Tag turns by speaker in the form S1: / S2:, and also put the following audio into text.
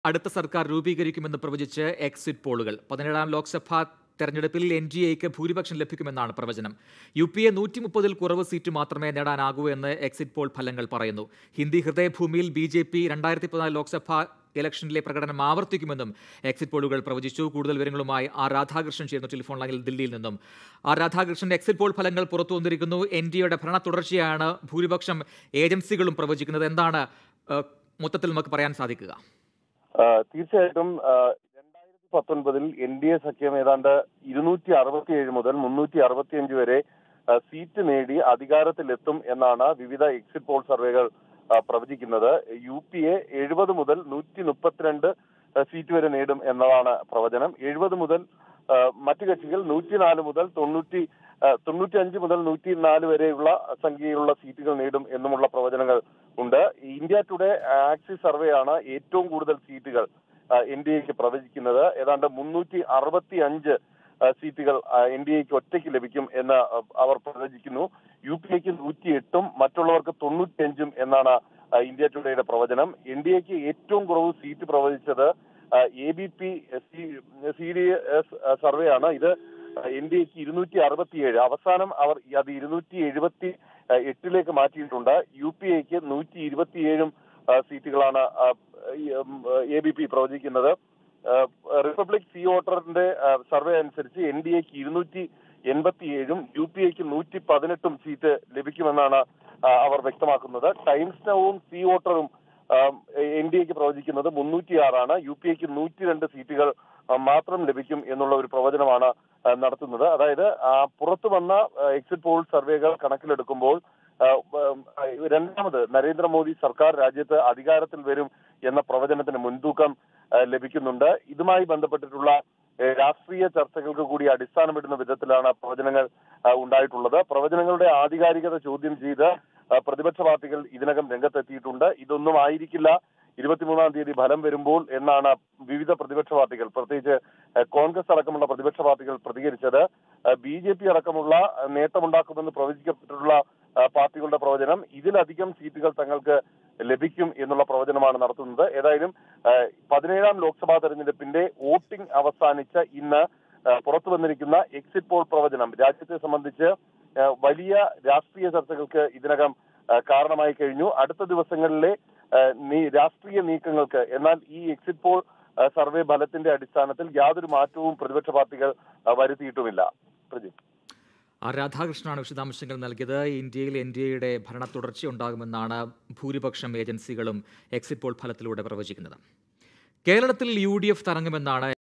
S1: അടുത്ത സർക്കാർ രൂപീകരിക്കുമെന്ന് പ്രവചിച്ച് എക്സിറ്റ് പോളുകൾ പതിനേഴാം ലോക്സഭാ തെരഞ്ഞെടുപ്പിൽ എൻ ഡി എക്ക് ഭൂരിപക്ഷം ലഭിക്കുമെന്നാണ് പ്രവചനം യു പി എ നൂറ്റി മുപ്പതിൽ കുറവ് സീറ്റ് മാത്രമേ നേടാനാകൂ എന്ന് എക്സിറ്റ് പോൾ ഫലങ്ങൾ പറയുന്നു ഹിന്ദി ഹൃദയഭൂമിയിൽ ബി ജെ പി രണ്ടായിരത്തി പതിനാല് ലോക്സഭാ ഇലക്ഷനിലെ പ്രകടനം ആവർത്തിക്കുമെന്നും എക്സിറ്റ് പോളുകൾ പ്രവചിച്ചു കൂടുതൽ വിവരങ്ങളുമായി ആർ രാധാകൃഷ്ണൻ ചേരുന്നു ടെലിഫോൺ ലൈനിൽ ദില്ലിയിൽ നിന്നും ആർ രാധാകൃഷ്ണൻ എക്സിറ്റ് പോൾ ഫലങ്ങൾ പുറത്തു വന്നിരിക്കുന്നു എൻ ഡി എയുടെ ഭരണ തുടർച്ചയാണ് ഭൂരിപക്ഷം ഏജൻസികളും പ്രവചിക്കുന്നത് എന്താണ് ഏഹ്, മൊത്തത്തിൽ നമുക്ക് പറയാൻ സാധിക്കുക
S2: ആ, തീർച്ചയായിട്ടും രണ്ടായിരത്തി പത്തൊൻപതിൽ എൻ ഡി എ സഖ്യം ഏതാണ്ട് ഇരുന്നൂറ്റി അറുപത്തിയേഴ് മുതൽ മുന്നൂറ്റി അറുപത്തിയഞ്ച് വരെ ആ, സീറ്റ് നേടി അധികാരത്തിലെത്തും എന്നാണ് വിവിധ എക്സിറ്റ് പോൾ സർവേകൾ ആ, പ്രവചിക്കുന്നത് യു പി എ എഴുപത് മുതൽ നൂറ്റി മുപ്പത്തിരണ്ട് ആ, സീറ്റ് വരെ നേടും എന്നതാണ് പ്രവചനം എഴുപത് മുതൽ ആ, മറ്റു കക്ഷികൾ നൂറ്റിനാല് മുതൽ തൊണ്ണൂറ്റി ആ, തൊണ്ണൂറ്റിയഞ്ച് മുതൽ നൂറ്റി നാല് വരെയുള്ള സംഖ്യയിലുള്ള സീറ്റുകൾ നേടും എന്നുമുള്ള പ്രവചനങ്ങൾ ഉണ്ട് ഇന്ത്യ ടുഡേ ആക്സിസ് സർവേ ആണ് ഏറ്റവും കൂടുതൽ സീറ്റുകൾ എൻ ഡി എക്ക് പ്രവചിക്കുന്നത് ഏതാണ്ട് മുന്നൂറ്റി അറുപത്തി അഞ്ച് സീറ്റുകൾ എൻ ഡി എക്ക് ഒറ്റയ്ക്ക് ലഭിക്കും എന്ന് ആ, അവർ പ്രവചിക്കുന്നു യു പി എക്ക് നൂറ്റി എട്ടും മറ്റുള്ളവർക്ക് തൊണ്ണൂറ്റിയഞ്ചും എന്നാണ് ആ, ഇന്ത്യ ടുഡേയുടെ പ്രവചനം എൻ ഡി എക്ക് ഏറ്റവും കുറവ് സീറ്റ് പ്രവചിച്ചത് A B P C D S survey ആണ് ഇത് എൻ ഡി എക്ക് ഇരുന്നൂറ്റി അറുപത്തിയേഴ് അവസാനം അവർ അത് ഇരുന്നൂറ്റി എഴുപത്തി എട്ടിലേക്ക് മാറ്റിയിട്ടുണ്ട് യു പി എക്ക് നൂറ്റി ഇരുപത്തിയേഴും ആ, സീറ്റുകളാണ് എ ബി പി പ്രവചിക്കുന്നത് ആ, റിപ്പബ്ലിക് സി വോട്ടറിന്റെ ആ, സർവേ അനുസരിച്ച് എൻ ഡി എക്ക് ഇരുന്നൂറ്റി എൺപത്തിയേഴും യു പി എക്ക് നൂറ്റി പതിനെട്ടും സീറ്റ് ലഭിക്കുമെന്നാണ് ആ, അവർ വ്യക്തമാക്കുന്നത് ടൈംസ് നൗവും സി വോട്ടറും എൻ ഡി എക്ക് പ്രവചിക്കുന്നത് മുന്നൂറ്റിയാറാണ് യു പി എക്ക് നൂറ്റി രണ്ട് സീറ്റുകൾ ആ, മാത്രം ലഭിക്കും എന്നുള്ള ഒരു പ്രവചനമാണ് ആ, നടത്തുന്നത് അതായത് ആ, പുറത്തു വന്ന ആ, എക്സിറ്റ് പോൾ സർവേകൾ കണക്കിലെടുക്കുമ്പോൾ ആ, ഉം, ആ, രണ്ടാമത് നരേന്ദ്രമോദി സർക്കാർ രാജ്യത്ത് അധികാരത്തിൽ വരും എന്ന പ്രവചനത്തിന് മുൻതൂക്കം ആ, ലഭിക്കുന്നുണ്ട് ഇതുമായി ബന്ധപ്പെട്ടിട്ടുള്ള ഏ, രാഷ്ട്രീയ ചർച്ചകൾക്ക് കൂടി അടിസ്ഥാനമിടുന്ന വിധത്തിലാണ് പ്രവചനങ്ങൾ ആ, ഉണ്ടായിട്ടുള്ളത് പ്രവചനങ്ങളുടെ ആധികാരികത ചോദ്യം ചെയ്ത് ആ, പ്രതിപക്ഷ പാർട്ടികൾ ഇതിനകം രംഗത്തെത്തിയിട്ടുണ്ട് ഇതൊന്നും ആയിരിക്കില്ല ഇരുപത്തിമൂന്നാം തീയതി ഫലം വരുമ്പോൾ എന്നാണ് വിവിധ പ്രതിപക്ഷ പാർട്ടികൾ പ്രത്യേകിച്ച് ആ, കോൺഗ്രസ് അടക്കമുള്ള പ്രതിപക്ഷ പാർട്ടികൾ പ്രതികരിച്ചത് ബി ജെ പി അടക്കമുള്ള ആ, നേട്ടമുണ്ടാക്കുമെന്ന് പ്രവചിക്കപ്പെട്ടിട്ടുള്ള ആ, പാർട്ടികളുടെ പ്രവചനം ഇതിലധികം സീറ്റുകൾ തങ്ങൾക്ക് ലഭിക്കും എന്നുള്ള പ്രവചനമാണ് നടത്തുന്നത് ഏതായാലും ആ, പതിനേഴാം ലോക്സഭാ തെരഞ്ഞെടുപ്പിന്റെ വോട്ടിംഗ് അവസാനിച്ച ഇന്ന് ആ, പുറത്തു വന്നിരിക്കുന്ന എക്സിറ്റ് പോൾ പ്രവചനം രാജ്യത്തെ സംബന്ധിച്ച് ആ, വലിയ രാഷ്ട്രീയ ചർച്ചകൾക്ക് ഇതിനകം ആ, കാരണമായി കഴിഞ്ഞു അടുത്ത ദിവസങ്ങളിലെ ആ, നീ- രാഷ്ട്രീയ നീക്കങ്ങൾക്ക് എന്നാൽ ഈ എക്സിറ്റ് പോൾ ആ, സർവേ ഫലത്തിന്റെ അടിസ്ഥാനത്തിൽ യാതൊരു മാറ്റവും പ്രതിപക്ഷ പാർട്ടികൾ ആ, വരുത്തിയിട്ടുമില്ല പ്രജിത്ത്
S1: ആർ രാധാകൃഷ്ണനാണ് വിശദാംശങ്ങൾ നൽകിയത് ഇന്ത്യയിൽ എൻ ഡി എയുടെ ഭരണ തുടർച്ചയുണ്ടാകുമെന്നാണ് ഭൂരിപക്ഷം ഏജൻസികളും എക്സിറ്റ് പോൾ ഫലത്തിലൂടെ പ്രവചിക്കുന്നത് കേരളത്തിൽ യു ഡി എഫ് തറങ്ങുമെന്നാണ്